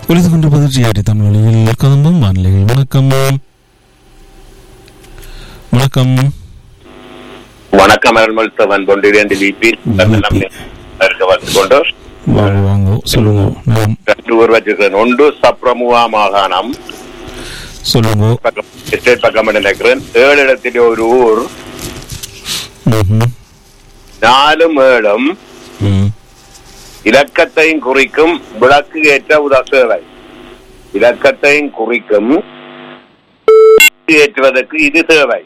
ஒலித்து கொண்டிருப்பது ஜிஆர்டி தமிழொலியில் கதம்பம் வானிலைகள் வணக்கம் வணக்கம் வணக்கம் அருள்மொழித்தவன் கொண்டிரண்டு லிபி இருக்க வந்துக்கொண்டு வாங்க வாங்க சொல்லுங்க நான் ரெண்டு ஊர் வச்சிருக்கிறேன் ஒன்று சப்ரமுவா மாகாணம் சொல்லுங்க பக்கம் எஸ்டேட் பக்கம் நினைக்கிறேன் ஏழு இடத்திலே ஒரு ஊர் ம்ஹும். நாலும் ஏழும் ம். இலக்கத்தையும் குறிக்கும் விளக்கு ஏற்ற உதவி இலக்கத்தையும் குறிக்கும் ஏற்றுவதற்கு இது தேவை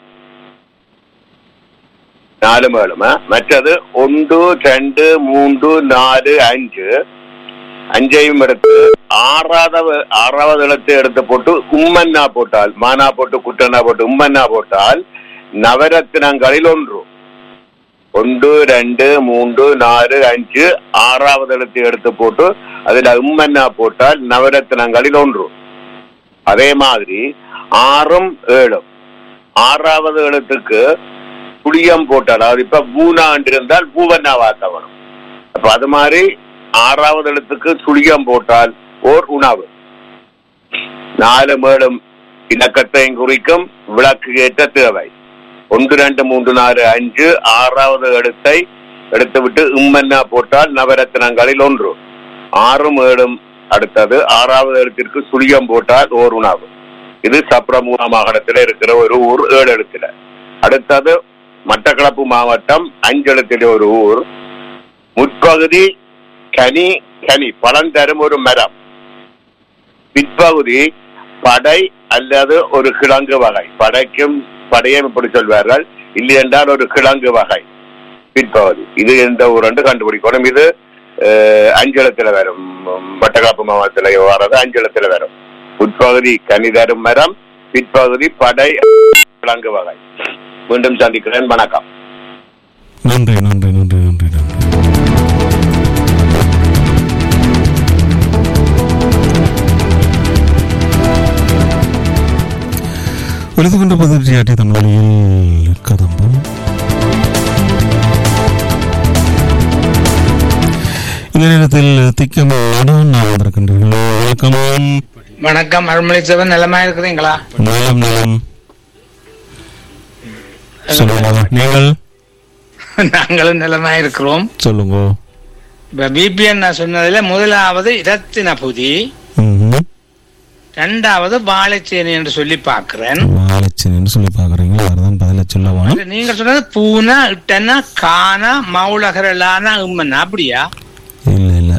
நாலு மேலும் மற்றது ஒன்று ரெண்டு மூன்று நாலு அஞ்சு அஞ்சையும் எடுத்து ஆறாவது ஆறாவது இடத்தை எடுத்து போட்டு உம்மன்னா போட்டால் மானா போட்டு குட்டனா போட்டு உம்மன்னா போட்டால் நவரத்தினங்களில் ஒன்று ஒன்று ரெண்டு மூன்று நாலு அஞ்சு ஆறாவது இடத்தை எடுத்து போட்டு அதுல உம்மன்னா போட்டால் நவரத்தினங்களில் ஒன்று அதே மாதிரி ஆறும் ஏழும் ஆறாவது எழுத்துக்கு புளியம் போட்டால் அதாவது இப்ப பூனாண்டு இருந்தால் பூவண்ணா வாத்தவனும் அப்ப அது மாதிரி ஆறாவது எழுத்துக்கு சுழியம் போட்டால் ஓர் உணவு நாலு மேலும் இலக்கத்தையும் குறிக்கும் விளக்கு ஏற்ற தேவை ஒன்று ரெண்டு மூன்று நாலு அஞ்சு ஆறாவது எழுத்தை எடுத்துவிட்டு இம்மன்னா போட்டால் நவரத்தினங்களில் ஒன்று ஆறும் ஏழும் அடுத்தது ஆறாவது எழுத்திற்கு சுழியம் போட்டால் ஓர் உணவு இது சப்ரமுகா மாகாணத்தில் இருக்கிற ஒரு ஊர் ஏழு எழுத்துல அடுத்தது மட்டக்களப்பு மாவட்டம் அஞ்செழுத்திலே ஒரு ஊர் முற்பகுதி கனி கனி பழம் தரும் ஒரு மரம் பிற்பகுதி படை அல்லது ஒரு கிழங்கு வகை படைக்கும் படையும் இப்படி சொல்வார்கள் இல்லை என்றால் ஒரு கிழங்கு வகை பிற்பகுதி இது எந்த ஊர் என்று கண்டுபிடிக்கணும் இது அஹ், அஞ்சலத்துல வரும் மட்டக்களப்பு மாவட்டத்தில் வர்றது அஞ்சலத்துல வரும் உட்பகுதி கனி தரும் மரம் பிற்பகுதி படை கிழங்கு வகை மீண்டும் சந்திக்கிறேன் வணக்கம் நன்றி நன்றி நன்றி நன்றி நன்றி ஒலித்து கொண்டிருப்பது ஜிஆர்டி தமிழொலியில் கதம்பம் இந்த நேரத்தில் திக்கம் நான் வந்திருக்கின்றீர்கள் வணக்கம் வணக்கம் அருள்மொழிச்சவன் நலமா இருக்கிறீங்களா நலம் நலம் சொல்லுங்க நீங்கள் நாங்களும் நலமா இருக்கிறோம் சொல்லுங்க இப்ப பிபிஎன் நான் சொன்னதுல முதலாவது இரத்தின புதி ம்ஹும். இரண்டாவது வாழைச்சேனை என்று சொல்லி பார்க்கிறேன் வாழைச்சின்னு சொல்லி பாக்குறீங்க யார்தான் பதில சொல்ல வேணும் அது நீங்க சொன்னது பூனா இட்டனா கானா மௌலகரலானா உம்மனா அப்படியா இல்ல இல்ல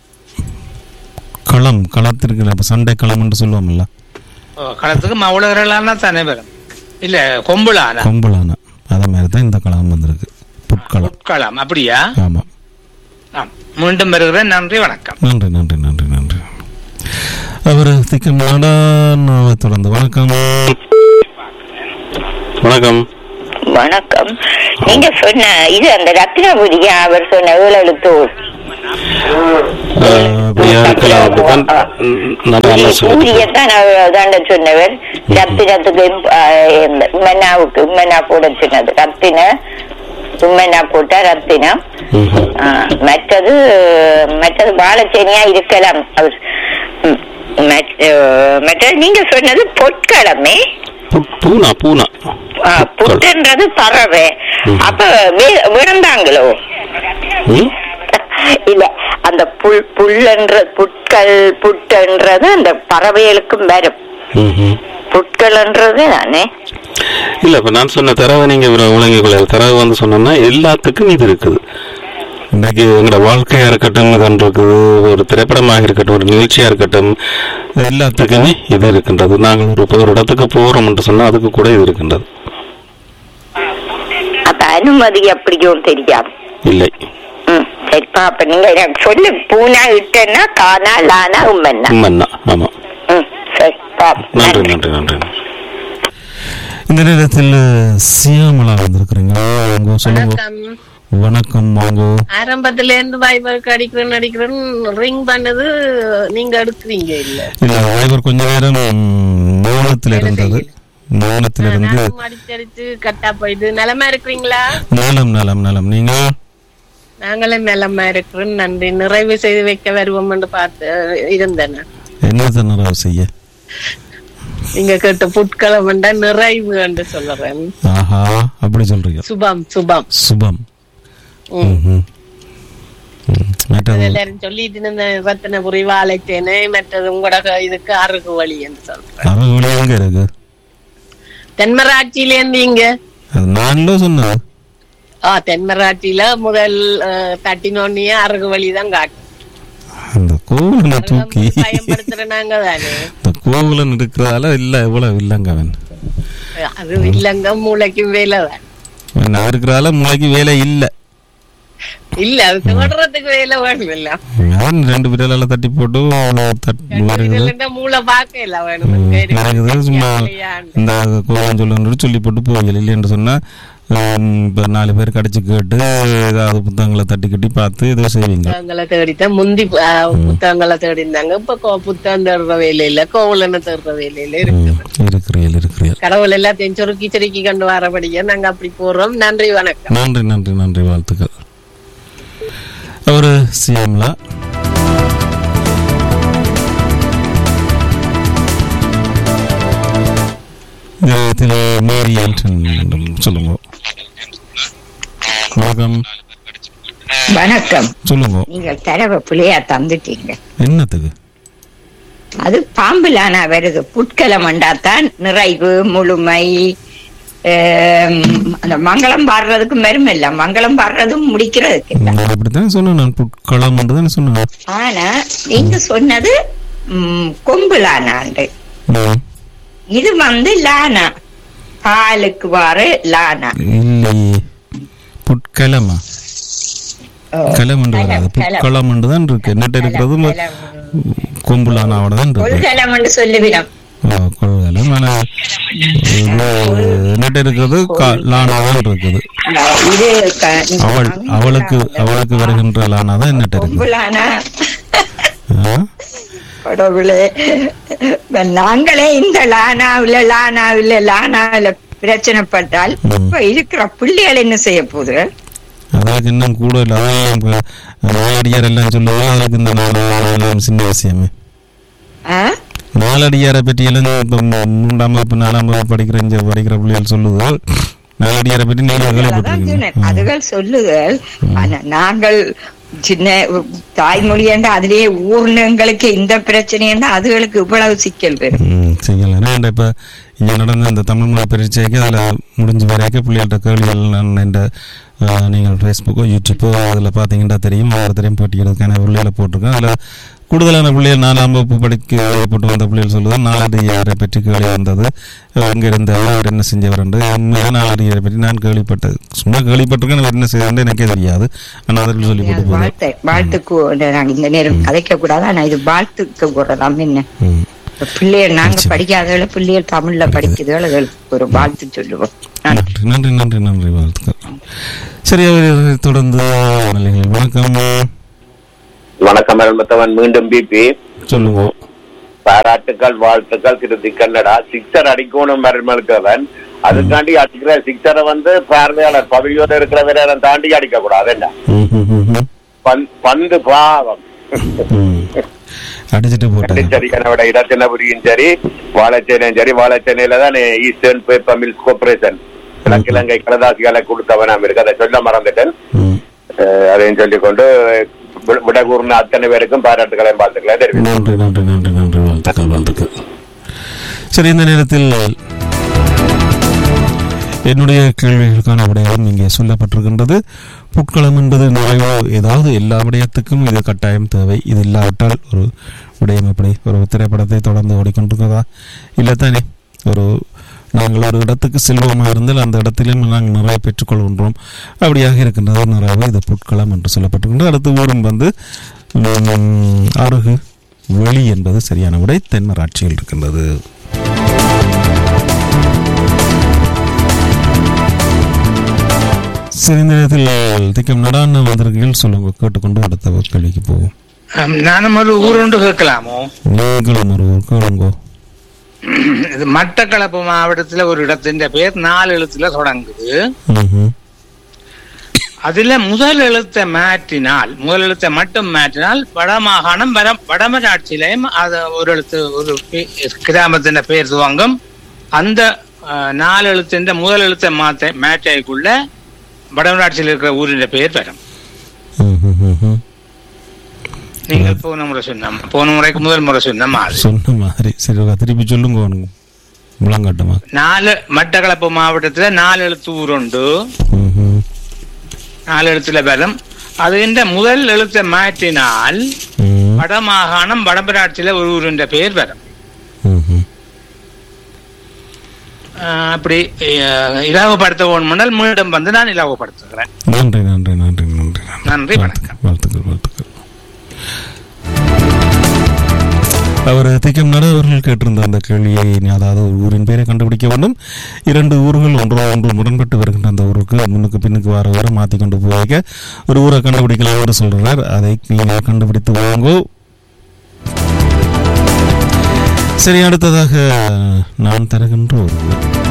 களம் களத்திற்கு அப்ப சண்டை களம் என்று சொல்லுவோம்ல ஓ, களத்துக்கு மௌலகரலானா தானே வரும் இல்ல கொம்புலானா கொம்புலான அதே மாதிரி தான் இந்த களம் வந்திருக்கு புட்களம் களம் அப்படியா ஆமா ஆம். மீண்டும் வருகிறேன் நன்றி வணக்கம் நன்றி நன்றி நன்றி நன்றி அவர் திக்கம் நாடாவை தொடர்ந்து வணக்கம் வணக்கம் வணக்கம் நீங்க சொன்ன இது அந்த ரத்னபுரியா அவர் சொன்ன ஏழெழுத்தூர் ஊரியத்தான் தாண்ட சொன்னவர் ரத்தினத்துக்கு உம்மனாவுக்கு உம்மனா போட சொன்னது ரத்தின உம்மனா போட்டா ரத்தினம் ஆ, மற்றது மற்றது பாலச்சேனியா இருக்கலாம் அவர் ம், மற்ற- மற்றது நீங்க சொன்னது பொற்களமே பூனா பூனா ஆ, புட்டுன்றது பறவை அப்ப வே- விழுந்தாங்களோ இல்ல அந்த புல் புல்லன்ற புட்கள் புட்டுன்றது அந்த பறவைகளுக்கும் வரும் புட்கள்ன்றது தானே இல்ல இப்ப நான் சொன்ன தரவை நீங்க விளங்கிக் கொள்ள தரவு வந்து சொன்னோம்னா எல்லாத்துக்கும் இது இருக்குது இன்னைக்கு எங்களோட வாழ்க்கையா இருக்கட்டும் இது இருக்குது ஒரு திரைப்படமாக இருக்கட்டும் ஒரு நிகழ்ச்சியா இருக்கட்டும் எல்லாத்துக்குமே இது இருக்கின்றது நாங்கள் ஒரு இப்ப ஒரு இடத்துக்கு போறோம் என்று சொன்னா அதுக்கு கூட இது இருக்கின்றது அப்ப அனுமதி அப்படியும் தெரியாது இல்லை ம் சரி பாப்ப நீங்க எனக்கு சொல்லு பூனா இட்டன்னா கானா லானா உம்மன்னா உண்மைன்னா ஆமா ம் சரி பாப்போம் நன்றி நன்றி நன்றி இந்த நேரத்தில் சியாமலா வந்திருக்கிறீங்க வாங்க சொல்லுங்க வணக்கம் வணக்கம் வாங்க ஆரம்பத்துல இருந்து வைபருக்கு அடிக்கிறேன்னு அடிக்கிறேன்னு ரிங் பண்ணது நீங்க எடுக்கிறீங்க இல்ல இல்ல வைபர் கொஞ்ச நேரம் மௌனத்தில் இருந்தது மௌனத்தில் இருந்து நானும் அடிச்சு அடிச்சு கட்டா போயிட்டு நிலமா இருக்கிறீங்களா நலம் நலம் நலம் நீங்க நாங்களும் நிலமா இருக்கிறோம் நன்றி நிறைவு செய்து வைக்க வருவோம் என்று பார்த்து இருந்தேன் என்னத்தை நிறைவு செய்ய நீங்க கேட்ட புட்களம் வேண்டா நிறைவு என்று சொல்றேன் ஆஹா அப்படி சொல்றீங்க சுபம் சுபம் சுபம் ம். ம்ஹும். ம். மற்றது எல்லாரும் சொல்லிட்டு இருந்த ரத்தனபுரி வாழைத்தேனை மற்றது உங்களோட இதுக்கு அருகு வழி என்று சொல்றேன் அறகுழி எங்க இருக்கு தென்மராட்சியில இருந்தீங்க அது நான்ல சொன்னது ஆ தென்மராட்சியில முதல் அஹ், தட்டினோன்னியே அருகு வழி தான் காட்டும் அந்த கோவிலனை தூக்கி பயன்படுத்துற நாங்க தானே இந்த கோவிலன் இருக்கிறதால இல்ல இவ்வளவு இல்லைங்க அவன் அது இல்லங்க மூளைக்கும் வேலை தான் அவன் இருக்கிறதால மூளைக்கு வேலை இல்ல இல்ல அது தேடுறதுக்கு வேலை வேணும் இல்ல அவன் ரெண்டு பேரால தட்டி போட்டு தட்- வருகுது இல்லைன்னா மூளை பார்க்க இல்ல வேணும் நடக்குது சும்மா இந்த கோவம் சொல்லு சொல்லி போட்டு போகல இல்லைன்னு சொன்னா ஹம், இப்ப நாலு பேர் கடிச்சு கேட்டு ஏதாவது புத்தகங்களை தட்டி கட்டி பார்த்து ஏதோ செய்வீங்க புத்தகங்களை தேடித்தான் முந்தி அஹ், புத்தகங்களை தேடிந்தாங்க இப்ப கோ- புத்தகம் தேடுற வேலையில கோவலன்னு தேடுற வேலையில இருக்கு ம், இருக்கிறீர்கள் இருக்கிறீர்கள் கடவுள் எல்லாத்தையும் சுருக்கி சுருக்கி கொண்டு வரபடியா நாங்க அப்படி போறோம் நன்றி வணக்கம் நன்றி நன்றி நன்றி வாழ்த்துக்கள் அவரு சிஎம்லா இதில் மேரி ஆண்டன் சொல்லுங்க வணக்கம் வணக்கம் சொல்லுங்க நீங்கள் தரவை பிள்ளையா தந்துட்டீங்க என்னத்துக்கு அது பாம்புலானா வருது புட்கலம் தான் நிறைவு முழுமை ஆம், அந்த மங்களம் பாடுறதுக்கு மெருமில்ல மங்களம் பாடுறதும் முடிக்கிறதுக்கு இல்ல நான் அப்படித்தான் சொன்னேன் நான் புட்களம் தானே சொன்னேன் ஆனா நீங்க சொன்னது ம், கொம்புலானாண்டு ம். இது வந்து லானா பாலுக்கு வாரு லானா இல்லையே புட்கலமா கலம் என்று வராது புட்களம் என்று தான் இருக்கு நெட் இருக்கிறது கொம்புலானாவோட தான் இருக்கு கொள்கலம் என்று சொல்லுவிடும் ஆ, கொள்கலம் ஆனா நெட் இருக்கிறது கா- லானாதான் இருக்குது இது க- அவள் அவளுக்கு அவளுக்கு வருகின்ற லானா தான் நெட் இருக்கு கொம்புலானா ஆ? கடவுளே நாங்களே இந்த லானாவில லானாவில லானாவில பிரச்சனைப்பட்டால் இப்ப இருக்கிற பிள்ளைகள் என்ன செய்ய போகுது அதுக்கு இன்னும் கூட இல்லை அதான் இப்ப நாலடியார் எல்லாம் சொல்லுவோம் அதுக்கு இந்த நாலு நாலு சின்ன விஷயமே ஆ? நாலடியாரை பற்றி எல்லாம் இப்போ மூன்றாம் வகுப்பு நாலாம் வகுப்பு படிக்கிற இங்க படிக்கிற பிள்ளைகள் சொல்லுது நாலடியாரை பற்றி நீங்கள் அதான் சொன்னேன். கேள்விப்பட்டிருக்கீங்க அதுகள் சொல்லுகள் ஆனா நாங்கள் சின்ன தாய்மொழி என்ற அதிலேயே ஊர்னங்களுக்கு இந்த பிரச்சனை என்ன அதுகளுக்கு இவ்வளவு சிக்கல் வரும் ம் செய்யலாம் ஏன்னா இப்போ இங்கே நடந்த இந்த தமிழ் மொழி பரீட்சைக்கு அதில் முடிஞ்ச வரைக்கும் பிள்ளைகள்ட்ட கேள்விகள் நான் இந்த அஹ், நீங்கள் ஃபேஸ்புக்கோ யூடியூப்போ அதில் பார்த்தீங்கன்னா தெரியும் ஒவ்வொருத்தரையும் போட்டிக்கிறதுக்கான பிள்ளைகளை போட்டிருக்கேன் அதில் கூடுதலான பிள்ளைகள் நாலாம் வகுப்பு படிக்க போட்டு வந்த பிள்ளைகள் சொல்லுதான் நாலடியாரை பற்றி கேள்வி வந்தது அங்கே இருந்த அவர் என்ன செஞ்சவர் என்று உண்மையாக நாலடியாரை பற்றி நான் கேள்விப்பட்டது சும்மா கேள்விப்பட்டிருக்கேன் அவர் என்ன செய்யறது எனக்கே தெரியாது ஆனால் அதில் சொல்லி போட்டு போகுது வாழ்த்து வாழ்த்துக்கு நாங்க இந்த நேரம் கதைக்க கூடாது ஆனா இது வாழ்த்துக்கு கூடலாம் என்ன ம் இப்ப பிள்ளைகள் நாங்க படிக்காதவள பிள்ளைகள் தமிழ்ல படிக்குதுகள் அதுகளுக்கு ஒரு வாழ்த்து சொல்லுவோம் நன்றி. நன்றி நன்றி நன்றி நன்றி வாழ்த்துக்கள் சரி அவர் தொடர்ந்து நல்லீர்கள். வணக்கம் வணக்கம் அருள்மத்தவன் மீண்டும் பிபி சொல்லுங்க பாராட்டுக்கள் வாழ்த்துக்கள் திருத்தி கன்னடா சிக்ஸர் அடிக்கணும் மருமலுக்கவன் அதுக்காண்டி அடிக்கிற சிக்ஸரை வந்து பார்வையாளர் பவியோட இருக்கிற வீரரை தாண்டி அடிக்க கூடாது என்ன ம், ம், ம், ம். பந்- பந்து பாவம் ம். அடிச்சிட்டு போட்டேன் சரி கனவோட இடத்தினபுரியும் சரி வாழைச்சேனையும் சரி வாழைச்சேனையில தான் ஈஸ்டர்ன் பேப்பர் மில்ஸ் கார்பரேஷன் கிழக்கிழங்கை கடதாசிகளை கொடுத்தவன் இருக்கு அதை சொல்ல மறந்துட்டேன் ம். அஹ் அதையும் சொல்லிக்கொண்டு வி- விட கூறின அத்தனை பேருக்கும் பாராட்டுகளையும் பார்த்துக்கலாம் தெரிவித்து நன்றி நன்றி நன்றி நன்றி வாழ்த்துக்கள் வாழ்த்துக்கள் சரி இந்த நேரத்தில் என்னுடைய கேள்விகளுக்கான விடயம் இங்கே சொல்லப்பட்டிருக்கின்றது புட்களம் என்பது நிறைவு ஏதாவது எல்லா விடயத்துக்கும் இது கட்டாயம் தேவை இது இல்லாவிட்டால் ஒரு விடயம் எப்படி ஒரு திரைப்படத்தை தொடர்ந்து ஓடிக்கொண்டிருக்கிறதா இல்லை தானே ஒரு நாங்கள் ஒரு இடத்துக்கு செல்வமாக இருந்தால் அந்த இடத்திலும் நாங்கள் நிறைய பெற்றுக்கொள்கின்றோம் அப்படியாக இருக்கின்றது நிறைவு இது புட்களம் என்று சொல்லப்பட்டிருக்கின்றது அடுத்து ஊரும் வந்து உம், அருகு வெளி என்பது சரியான விடை தென்மராட்சியில் இருக்கின்றது சரி இந்த நேரத்தில் திக்கம் நடான வந்திருக்கீர்கள் சொல்லுங்க கேட்டுக்கொண்டு அடுத்த கேள்விக்கு போவோம் ஆம், நானும் ஒரு ஊருண்டு கேட்கலாமோ நீங்களும் ஒரு ஊர் கேளுங்கோ இது மட்டக்களப்பு மாவட்டத்துல ஒரு இடத்தின் பேர் நாலு எழுத்துல தொடங்குது ம்ஹும். அதுல முதல் எழுத்தை மாற்றினால் முதல் எழுத்தை மட்டும் மாற்றினால் வடமாகாணம் வட வடமராட்சியிலையும் அது ஒரு எழுத்து ஒரு பே- கிராமத்தின் பெயர் துவங்கும் அந்த அஹ், நாலு எழுத்தின் முதல் எழுத்தை மாற்ற மாற்றைக்குள்ள வடமராட்சியில் இருக்கிற ஊரின் பெயர் வரும் ம், ம், ம், ம். நீங்கள் போன முறை சொன்ன போன முறைக்கு முதல் முறை சொன்ன மாதிரி சொன்ன மாதிரி சரி ஒரு திருப்பி சொல்லுங்க உனக்கு முழங்காட்டமா நாலு மட்டக்களப்பு மாவட்டத்துல நாலு எழுத்து ஊர் உண்டு ம், ம். நாலு எழுத்துல வரும் அதுகின்ற முதல் எழுத்தை மாற்றினால் ம், வடமாகாணம் வடமராட்சியில ஒரு ஊரின் பெயர் வரும் ம், ம். ஆஹ் அப்படி அஹ், இலகுபடுத்த வேணுமென்றால் மீண்டும் வந்து நான் இலகுபடுத்துகிறேன் நன்றி நன்றி நன்றி நன்றி நன்றி வணக்கம் வாழ்த்துக்கள் வாழ்த்துக்கள் அவர் திக்கம் நட அவர்கள் கேட்டிருந்த அந்த கேள்வியை நீ அதாவது ஒரு ஊரின் பேரை கண்டுபிடிக்க வேண்டும் இரண்டு ஊர்கள் ஒன்றோ ஒன்று முரண்பட்டு வருகின்ற அந்த ஊருக்கு முன்னுக்கு பின்னுக்கு வர வர மாற்றி கொண்டு போய்க்க ஒரு ஊரை கண்டுபிடிக்கலாம் என்று சொல்றார் அதை நீங்கள் கண்டுபிடித்து வாங்கோ சரி அடுத்ததாக நான் தருகின்ற ஒரு ஊர்